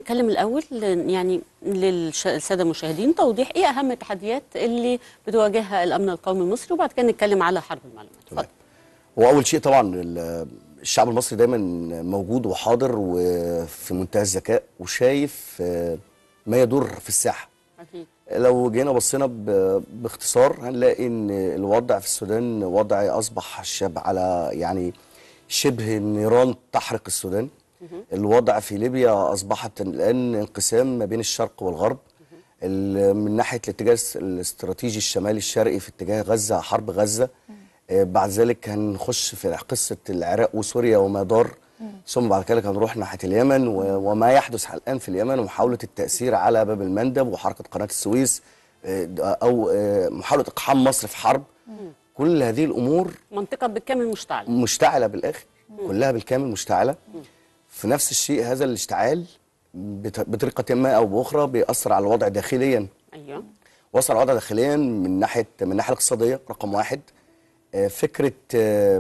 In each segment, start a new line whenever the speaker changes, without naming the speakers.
نتكلم الاول يعني للساده المشاهدين توضيح ايه اهم التحديات اللي بتواجهها الامن القومي المصري وبعد كده نتكلم على حرب المعلومات اتفضل
هو اول شيء طبعا الشعب المصري دايما موجود وحاضر وفي منتهى الذكاء وشايف ما يدور في الساحه
اكيد
لو جينا بصينا ب- باختصار هنلاقي ان الوضع في السودان وضع اصبح شبه على يعني شبه النيران تحرق السودان الوضع في ليبيا اصبحت الان انقسام ما بين الشرق والغرب ال- من ناحيه الاتجاه الس- الاستراتيجي الشمالي الشرقي في اتجاه غزه حرب غزه آه، بعد ذلك هنخش في قصه العراق وسوريا وما دار ثم بعد كده هنروح ناحيه اليمن و- وما يحدث الان في اليمن ومحاوله التاثير على باب المندب وحركه قناه السويس آه، او آه، محاوله اقحام مصر في حرب كل هذه الامور
منطقه بالكامل مشتعله
مشتعله بالاخر كلها بالكامل مشتعله في نفس الشيء هذا الاشتعال بت- بطريقه ما او باخرى بيأثر على الوضع داخليا
ايوه
وصل الوضع داخليا من ناحيه من الناحيه الاقتصاديه رقم واحد آه، فكره آه،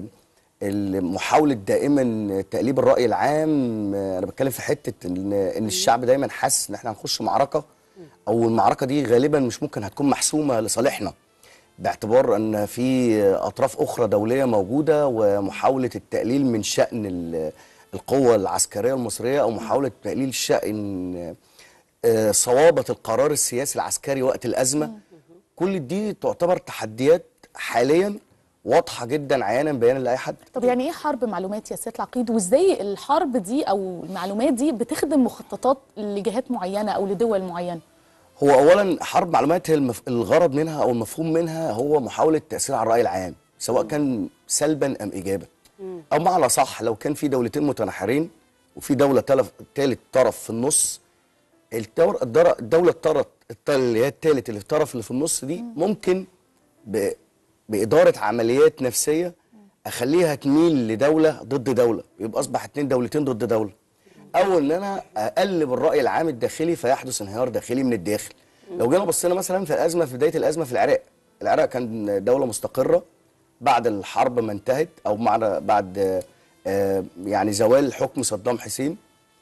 محاوله دائما تقليب الراي العام آه، انا بتكلم في حته ان ان الشعب دايما حاسس ان احنا هنخش معركه او المعركه دي غالبا مش ممكن هتكون محسومه لصالحنا باعتبار ان في اطراف اخرى دوليه موجوده ومحاوله التقليل من شان ال- القوه العسكريه المصريه او محاوله تقليل شان آه، صوابه القرار السياسي العسكري وقت الازمه كل دي تعتبر تحديات حاليا واضحه جدا عيانا بيانا لاي حد
طب يعني ايه حرب معلومات يا سياده العقيد وازاي الحرب دي او المعلومات دي بتخدم مخططات لجهات معينه او لدول معينه
هو اولا حرب معلومات هي المف... الغرض منها او المفهوم منها هو محاوله التاثير على الراي العام سواء كان سلبا ام ايجابا او معنى صح لو كان في دولتين متناحرين وفي دوله تلف... تالت طرف في النص الدور... الدر... الدوله الطرف الط- اللي هي التالت اللي في الطرف اللي في النص دي ممكن ب... باداره عمليات نفسيه اخليها تميل لدوله ضد دوله يبقى اصبح اتنين دولتين ضد دوله او ان انا اقلب الراي العام الداخلي فيحدث انهيار داخلي من الداخل لو جينا بصينا مثلا في الازمه في بدايه الازمه في العراق العراق كان دوله مستقره بعد الحرب ما انتهت او مع بعد آه، يعني زوال حكم صدام حسين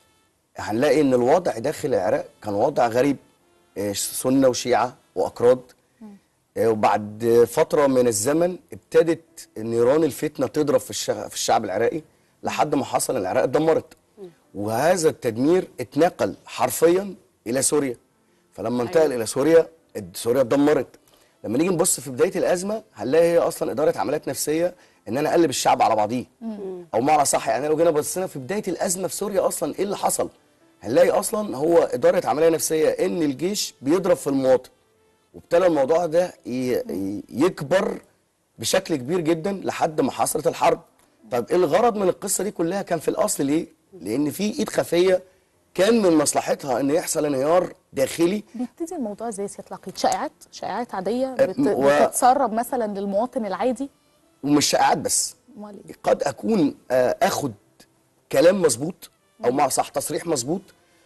هنلاقي ان الوضع داخل العراق كان وضع غريب آه، سنه وشيعه واكراد آه، وبعد فتره من الزمن ابتدت نيران الفتنه تضرب في الشع- في الشعب العراقي لحد ما حصل العراق اتدمرت وهذا التدمير اتنقل حرفيا الى سوريا فلما انتقل الى سوريا اد- سوريا اتدمرت لما نيجي نبص في بدايه الازمه هنلاقي هي اصلا اداره عمليات نفسيه ان انا اقلب الشعب على بعضيه او معنى صح يعني لو جينا بصينا في بدايه الازمه في سوريا اصلا ايه اللي حصل هنلاقي اصلا هو اداره عمليه نفسيه ان الجيش بيضرب في المواطن وابتدى الموضوع ده ي- ي- يكبر بشكل كبير جدا لحد ما حصلت الحرب طب ايه الغرض من القصه دي كلها كان في الاصل ليه لان في ايد خفيه كان من مصلحتها ان يحصل انهيار داخلي
بيبتدي الموضوع زي سياده العقيد شائعات شائعات عاديه
أه،
بت...
و-
بتتسرب مثلا للمواطن العادي
ومش شائعات بس
امال ايه
قد اكون آه، اخد كلام مظبوط او مع صح تصريح مظبوط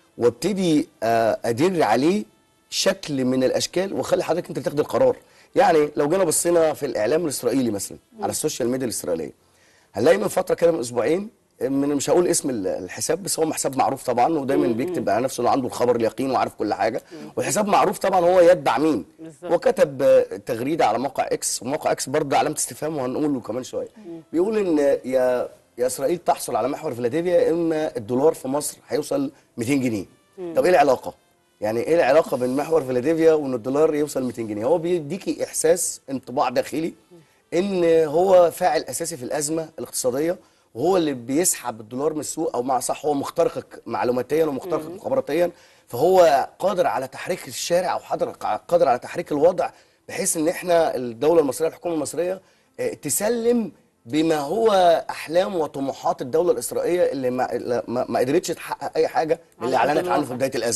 وابتدي آه، ادر عليه شكل من الاشكال واخلي حضرتك انت اللي تاخد القرار يعني لو جينا بصينا في الاعلام الاسرائيلي مثلا على السوشيال ميديا الاسرائيليه هنلاقي من فتره كده من اسبوعين من مش هقول اسم ال- الحساب بس هو حساب معروف طبعا ودايما بيكتب على نفسه انه عنده الخبر اليقين وعارف كل حاجه والحساب معروف طبعا هو يتبع مين
بالظبط.
وكتب آه، تغريده على موقع اكس وموقع اكس برضه علامه استفهام وهنقوله كمان شويه بيقول ان يا يا اسرائيل تحصل على محور فيلادلفيا اما الدولار في مصر هيوصل 200 جنيه طب ايه العلاقه يعني ايه العلاقه بين محور فيلادلفيا وان الدولار يوصل 200 جنيه هو بيديكي احساس انطباع داخلي ان هو فاعل اساسي في الازمه الاقتصاديه وهو اللي بيسحب الدولار من السوق او مع صح هو مخترقك معلوماتيا ومخترقك مخابراتيا فهو قادر على تحريك الشارع او حاضر- قادر على تحريك الوضع بحيث ان احنا الدوله المصريه الحكومه المصريه آه، تسلم بما هو احلام وطموحات الدوله الاسرائيليه اللي ما, ما, ما قدرتش تحقق اي حاجه من اللي
على أرض
اعلنت عنه في
الواقع.
بدايه الازمه